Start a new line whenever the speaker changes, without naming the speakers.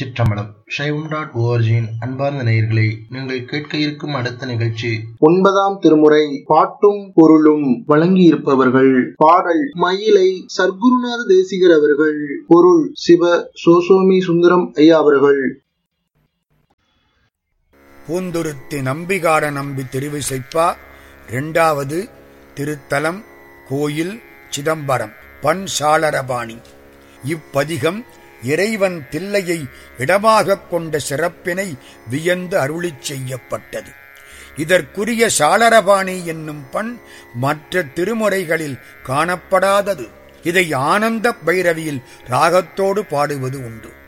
திருச்சிற்றம்பலம் சைவம் டாட் ஓஆர்ஜியின் அன்பார்ந்த நேயர்களே நீங்கள் கேட்க இருக்கும் அடுத்த நிகழ்ச்சி
ஒன்பதாம் திருமுறை பாட்டும் பொருளும் வழங்கியிருப்பவர்கள் பாடல் மயிலை சர்க்குருநாத தேசிகர் அவர்கள் பொருள் சிவ சோசோமி சுந்தரம் ஐயா அவர்கள்
பூந்துருத்தி நம்பிகார நம்பி திருவிசைப்பா இரண்டாவது திருத்தலம் கோயில் சிதம்பரம் பண் சாளரபாணி இப்பதிகம் இறைவன் தில்லையை இடமாகக் கொண்ட சிறப்பினை வியந்து அருளிச் செய்யப்பட்டது இதற்குரிய சாளரபாணி என்னும் பண் மற்ற திருமுறைகளில் காணப்படாதது இதை ஆனந்த பைரவியில் ராகத்தோடு பாடுவது உண்டு